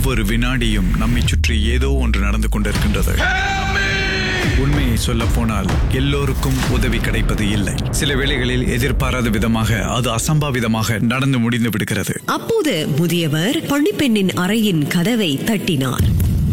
ஒவ்வொரு வினாடியும் நம்மை சுற்றி ஏதோ ஒன்று நடந்து கொண்டிருக்கின்றது உண்மையை சொல்ல போனால் எல்லோருக்கும் உதவி கிடைப்பது இல்லை சில வேளைகளில் எதிர்பாராத விதமாக அது அசம்பாவிதமாக நடந்து முடிந்து விடுகிறது அப்போது முதியவர் பணிப்பெண்ணின் அறையின் கதவை தட்டினார்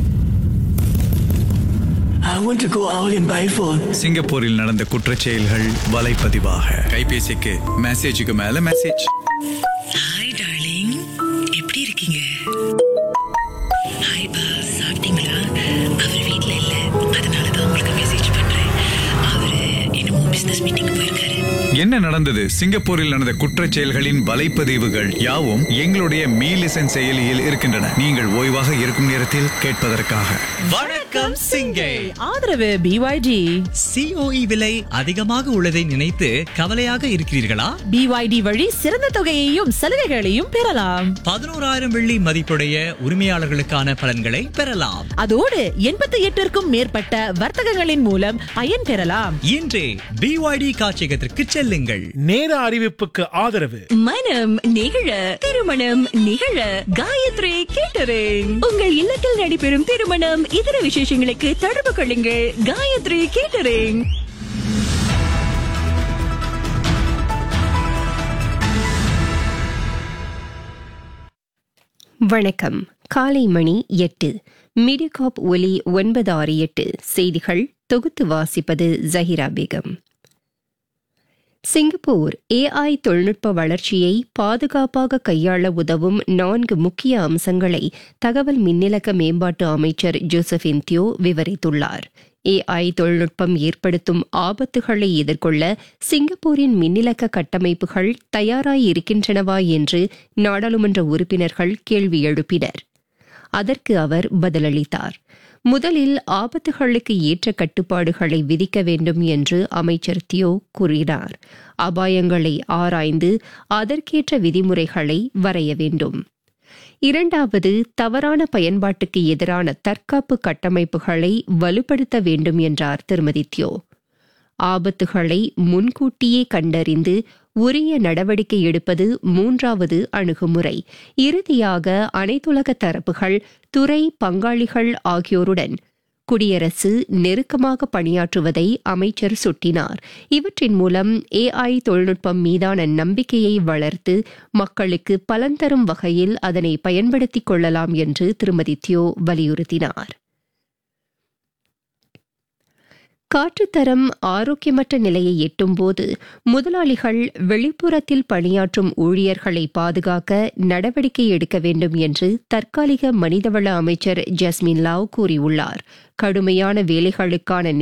I want to go out in Biford. சிங்கப்பூரில் நடந்த குற்றச் செயல்கள் வலைப்பதிவாக கைபேசிக்கு மெசேஜுக்கு மேல மெசேஜ் ஹாய் டார்லிங் எப்படி இருக்கீங்க ஹாய் பா சாப்பிட்டீங்களா அவர் வீட்ல இல்ல அதனால தான் உங்களுக்கு மெசேஜ் பண்றேன் அவரு என்னமோ பிசினஸ் மீட்டிங் போயிருக்காரு என்ன நடந்தது சிங்கப்பூரில் நடந்த குற்றச் செயல்களின் வலைப்பதிவுகள் யாவும் எங்களுடைய மீ லிசன் செயலியில் இருக்கின்றன நீங்கள் ஓய்வாக இருக்கும் நேரத்தில் கேட்பதற்காக வணக்கம் சிங்கை ஆதரவு பிஒய்டி சிஓஇ விலை அதிகமாக உள்ளதை நினைத்து கவலையாக இருக்கிறீர்களா பிஒய்டி வழி சிறந்த தொகையையும் சலுகைகளையும் பெறலாம் பதினோராயிரம் வெள்ளி மதிப்புடைய உரிமையாளர்களுக்கான பலன்களை பெறலாம் அதோடு எண்பத்தி எட்டிற்கும் மேற்பட்ட வர்த்தகங்களின் மூலம் பயன் பெறலாம் இன்றே பிஒய்டி காட்சியகத்திற்கு செல்லுங்கள் நேர அறிவிப்புக்கு ஆதரவு மனம் நிகழ திருமணம் நிகழ காயத்ரி கேட்டரிங் உங்கள் இல்லத்தில் நடைபெறும் திருமணம் இதர விசேஷங்களுக்கு தொடர்பு கொள்ளுங்கள் காயத்ரி கேட்டரிங் வணக்கம் காலை மணி எட்டு மீடியகாப் ஒலி ஒன்பது ஆறு எட்டு செய்திகள் தொகுத்து வாசிப்பது ஜஹிரா பேகம் சிங்கப்பூர் ஏஐ தொழில்நுட்ப வளர்ச்சியை பாதுகாப்பாக கையாள உதவும் நான்கு முக்கிய அம்சங்களை தகவல் மின்னிலக்க மேம்பாட்டு அமைச்சர் ஜோசபின் தியோ விவரித்துள்ளார் ஏஐ தொழில்நுட்பம் ஏற்படுத்தும் ஆபத்துகளை எதிர்கொள்ள சிங்கப்பூரின் மின்னிலக்க கட்டமைப்புகள் தயாராய் இருக்கின்றனவா என்று நாடாளுமன்ற உறுப்பினர்கள் கேள்வி எழுப்பினர் அதற்கு அவர் பதிலளித்தார் முதலில் ஆபத்துகளுக்கு ஏற்ற கட்டுப்பாடுகளை விதிக்க வேண்டும் என்று அமைச்சர் தியோ கூறினார் அபாயங்களை ஆராய்ந்து அதற்கேற்ற விதிமுறைகளை வரைய வேண்டும் இரண்டாவது தவறான பயன்பாட்டுக்கு எதிரான தற்காப்பு கட்டமைப்புகளை வலுப்படுத்த வேண்டும் என்றார் திருமதி தியோ ஆபத்துகளை முன்கூட்டியே கண்டறிந்து உரிய நடவடிக்கை எடுப்பது மூன்றாவது அணுகுமுறை இறுதியாக அனைத்துலக தரப்புகள் துறை பங்காளிகள் ஆகியோருடன் குடியரசு நெருக்கமாக பணியாற்றுவதை அமைச்சர் சுட்டினார் இவற்றின் மூலம் ஏஐ தொழில்நுட்பம் மீதான நம்பிக்கையை வளர்த்து மக்களுக்கு பலன் தரும் வகையில் அதனை பயன்படுத்திக் கொள்ளலாம் என்று திருமதி தியோ வலியுறுத்தினார் காற்றுத்தரம் ஆரோக்கியமற்ற நிலையை எட்டும்போது முதலாளிகள் வெளிப்புறத்தில் பணியாற்றும் ஊழியர்களை பாதுகாக்க நடவடிக்கை எடுக்க வேண்டும் என்று தற்காலிக மனிதவள அமைச்சர் ஜஸ்மின் லாவ் கூறியுள்ளார் கடுமையான வேலைகளுக்கான